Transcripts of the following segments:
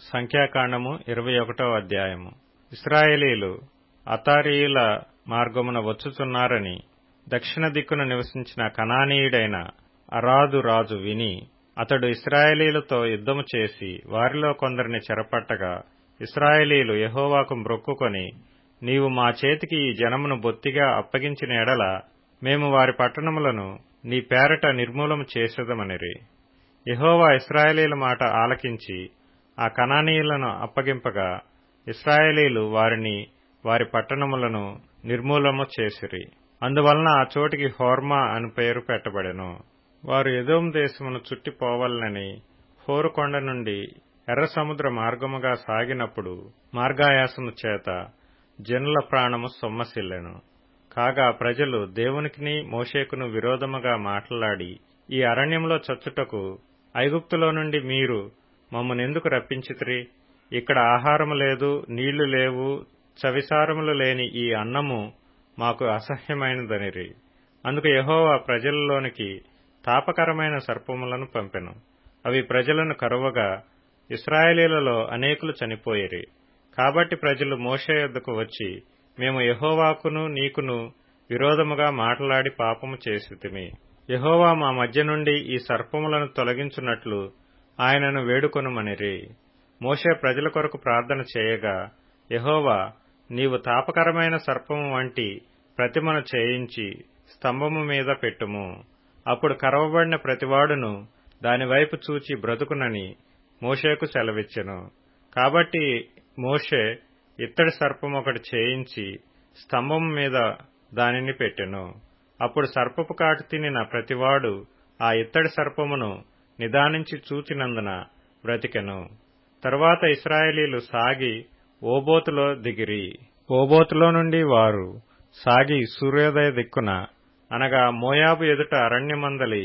సంఖ్యాకాండము ఇరవై ఒకటో అధ్యాయము ఇస్రాయేలీలు అతారీయుల మార్గమున వచ్చుచున్నారని దక్షిణ దిక్కున నివసించిన కనానీయుడైన అరాదు రాజు విని అతడు ఇస్రాయేలీలతో యుద్ధము చేసి వారిలో కొందరిని చెరపట్టగా ఇస్రాయేలీలు యహోవాకు మ్రొక్కుకొని నీవు మా చేతికి ఈ జనమును బొత్తిగా అప్పగించిన ఎడల మేము వారి పట్టణములను నీ పేరట నిర్మూలము చేసేదమనిరి యహోవా ఇస్రాయేలీల మాట ఆలకించి ఆ కనానీయులను అప్పగింపగా ఇస్రాయేలీలు వారిని వారి పట్టణములను నిర్మూలము చేసిరి అందువలన ఆ చోటికి హోర్మా అని పేరు పెట్టబడెను వారు ఎదోం దేశమును చుట్టిపోవాలని హోరుకొండ నుండి ఎర్ర సముద్ర మార్గముగా సాగినప్పుడు మార్గాయాసము చేత జనుల ప్రాణము సొమ్మసిల్లెను కాగా ప్రజలు దేవునికిని మోషేకును విరోధముగా మాట్లాడి ఈ అరణ్యంలో చచ్చుటకు ఐగుప్తులో నుండి మీరు మమ్మనెందుకు రప్పించితిరి ఇక్కడ ఆహారము లేదు నీళ్లు లేవు చవిసారములు లేని ఈ అన్నము మాకు అసహ్యమైనదనిరి అందుకు యహోవా ప్రజలలోనికి తాపకరమైన సర్పములను పంపెను అవి ప్రజలను కరువగా ఇస్రాయేలీలలో అనేకులు చనిపోయిరి కాబట్టి ప్రజలు మోషే యొద్దకు వచ్చి మేము యహోవాకును నీకును విరోధముగా మాట్లాడి పాపము చేసితిమి యహోవా మా మధ్య నుండి ఈ సర్పములను తొలగించున్నట్లు ఆయనను వేడుకొనుమనిరి మోషే ప్రజల కొరకు ప్రార్థన చేయగా యహోవా నీవు తాపకరమైన సర్పము వంటి ప్రతిమను చేయించి స్తంభము మీద పెట్టుము అప్పుడు కరవబడిన ప్రతివాడును దానివైపు చూచి బ్రతుకునని మోషేకు సెలవిచ్చెను కాబట్టి మోషే ఇత్తడి సర్పం ఒకటి చేయించి స్తంభం మీద దానిని పెట్టెను అప్పుడు సర్పపు కాటు తినిన ప్రతివాడు ఆ ఇత్తడి సర్పమును నిదానించి చూచినందున బ్రతికెను తరువాత ఇస్రాయేలీలు సాగి ఓబోతులో దిగిరి ఓబోతులో నుండి వారు సాగి సూర్యోదయ దిక్కున అనగా మోయాబు ఎదుట అరణ్యమందలి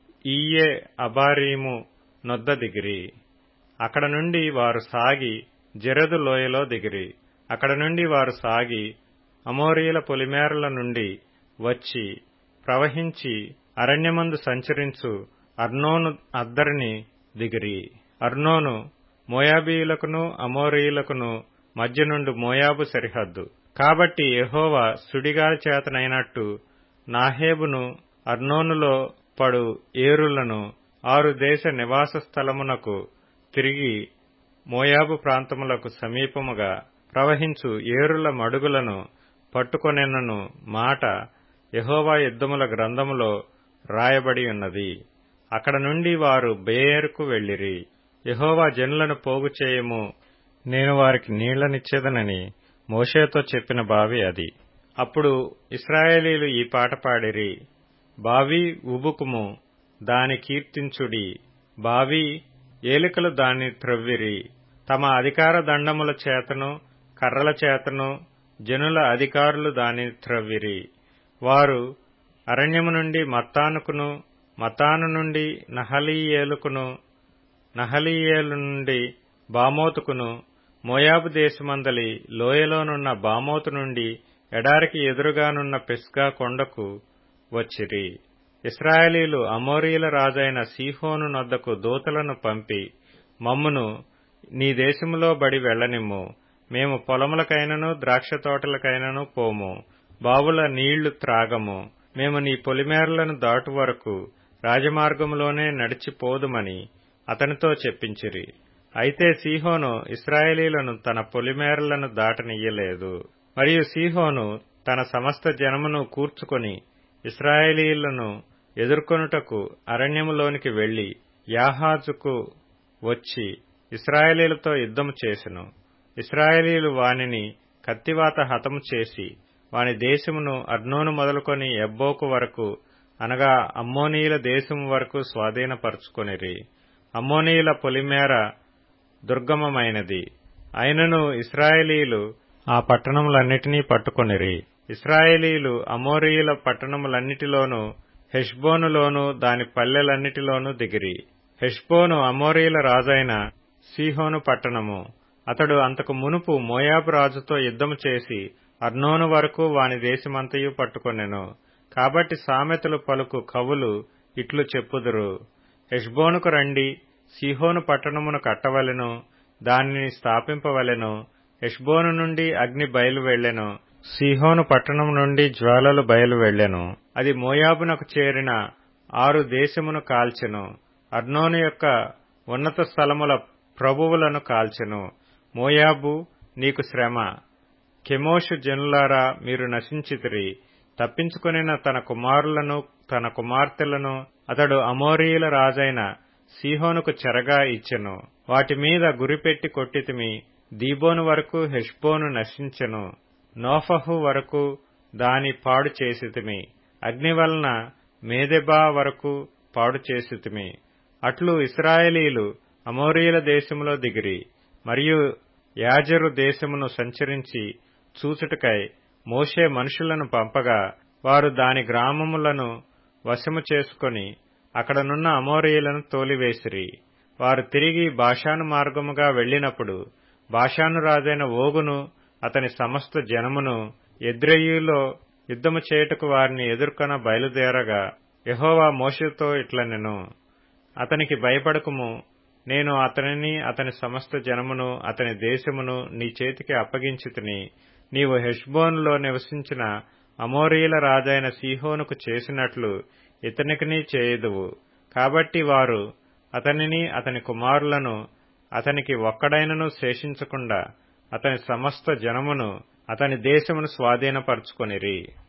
ఈయే అబారీము నొద్ద దిగిరి అక్కడ నుండి వారు సాగి జెరదు లోయలో దిగిరి అక్కడ నుండి వారు సాగి అమోరీల పొలిమేరల నుండి వచ్చి ప్రవహించి అరణ్యమందు సంచరించు అర్నోను అద్దరిని దిగిరి అర్నోను మోయాబీయులకును అమోరీయులకును మధ్య నుండి మోయాబు సరిహద్దు కాబట్టి యహోవా సుడిగాలి చేతనైనట్టు నాహేబును అర్నోనులో పడు ఏరులను ఆరు దేశ నివాస స్థలమునకు తిరిగి మోయాబు ప్రాంతములకు సమీపముగా ప్రవహించు ఏరుల మడుగులను పట్టుకొనెన్నను మాట యహోవా యుద్ధముల గ్రంథములో రాయబడి ఉన్నది అక్కడ నుండి వారు బేయరుకు వెళ్లిరి యహోవా జనులను పోగు చేయము నేను వారికి నీళ్లనిచ్చేదనని మోషేతో చెప్పిన బావి అది అప్పుడు ఇస్రాయేలీలు ఈ పాట పాడిరి బావి ఉబుకుము దాని కీర్తించుడి బావి ఏలికలు దాన్ని త్రవ్విరి తమ అధికార దండముల చేతను కర్రల చేతను జనుల అధికారులు దాని త్రవ్విరి వారు అరణ్యము నుండి మత్తానుకును మతాను నుండి నహలీయేలుకును నహలీయేలు నుండి బామోతుకును మోయాబు దేశమందలి లోయలోనున్న బామోతు నుండి ఎడారికి ఎదురుగానున్న పిస్గా కొండకు వచ్చిరి ఇస్రాయేలీలు అమోరీల రాజైన సీహోను నొద్దకు దూతలను పంపి మమ్మును నీ దేశములో బడి వెళ్లనిమ్ము మేము పొలములకైనను ద్రాక్ష తోటలకైనను పోము బావుల నీళ్లు త్రాగము మేము నీ పొలిమేరలను దాటు వరకు రాజమార్గములోనే నడిచిపోదుమని అతనితో చెప్పించిరి అయితే సీహోను ఇస్రాయేలీలను తన పొలిమేరలను దాటనియ్యలేదు మరియు సీహోను తన సమస్త జనమును కూర్చుకొని ఇస్రాయేలీలను ఎదుర్కొనుటకు అరణ్యములోనికి వెళ్లి యాహాజుకు వచ్చి ఇస్రాయేలీలతో యుద్ధము చేసెను ఇస్రాయేలీలు వానిని కత్తివాత హతము చేసి వాని దేశమును అర్నోను మొదలుకొని ఎబ్బోకు వరకు అనగా అమ్మోనీయుల దేశము వరకు స్వాధీనపరుచుకొనిరి అమ్మోనీయుల పొలిమేర దుర్గమమైనది అయినను ఇస్రాయేలీలు ఆ పట్టణములన్నిటినీ పట్టుకొనిరి ఇస్రాయేలీలు అమోరీయుల పట్టణములన్నిటిలోనూ హెష్బోనులోను దాని పల్లెలన్నిటిలోనూ దిగిరి హెష్బోను అమోరీయుల రాజైన సీహోను పట్టణము అతడు అంతకు మునుపు మోయాబు రాజుతో యుద్ధము చేసి అర్నోను వరకు వాని దేశమంతయు పట్టుకొనెను కాబట్టి సామెతలు పలుకు కవులు ఇట్లు చెప్పుదురు హెష్బోనుకు రండి సీహోను పట్టణమును కట్టవలెను దానిని స్థాపింపవలెను హెష్బోను నుండి అగ్ని బయలు వెళ్లెను సీహోను పట్టణం నుండి జ్వాలలు బయలు వెళ్లెను అది మోయాబునకు చేరిన ఆరు దేశమును కాల్చెను అర్నోను యొక్క ఉన్నత స్థలముల ప్రభువులను కాల్చెను మోయాబు నీకు శ్రమ కెమోషు జనులారా మీరు నశించితిరి తప్పించుకొనిన తన కుమారులను తన కుమార్తెలను అతడు అమోరీయుల రాజైన సీహోనుకు చెరగా ఇచ్చెను వాటి మీద గురిపెట్టి కొట్టితిమి దీబోను వరకు హెష్బోను నశించెను నోఫహు వరకు దాని పాడు చేసితిమి అగ్ని వలన మేదెబా వరకు పాడు చేసితిమి అట్లు ఇస్రాయేలీలు అమోరీయుల దేశములో దిగిరి మరియు యాజరు దేశమును సంచరించి చూచుటకై మోషే మనుషులను పంపగా వారు దాని గ్రామములను వశము చేసుకొని అక్కడనున్న అమోరీయులను తోలివేసిరి వారు తిరిగి బాషాను మార్గముగా వెళ్లినప్పుడు బాషాను రాజైన ఓగును అతని సమస్త జనమును ఎద్రెయిలో యుద్ధము చేయుటకు వారిని ఎదుర్కొన బయలుదేరగా యహోవా మోషతో ఇట్లనెను అతనికి భయపడకుము నేను అతనిని అతని సమస్త జనమును అతని దేశమును నీ చేతికి అప్పగించితిని నీవు హెష్బోనులో నివసించిన అమోరీల రాజైన సీహోనుకు చేసినట్లు ఇతనికిని చేయుదువు కాబట్టి వారు అతనిని అతని కుమారులను అతనికి ఒక్కడైనను శేషించకుండా అతని సమస్త జనమును అతని దేశమును స్వాధీనపరుచుకొనిరి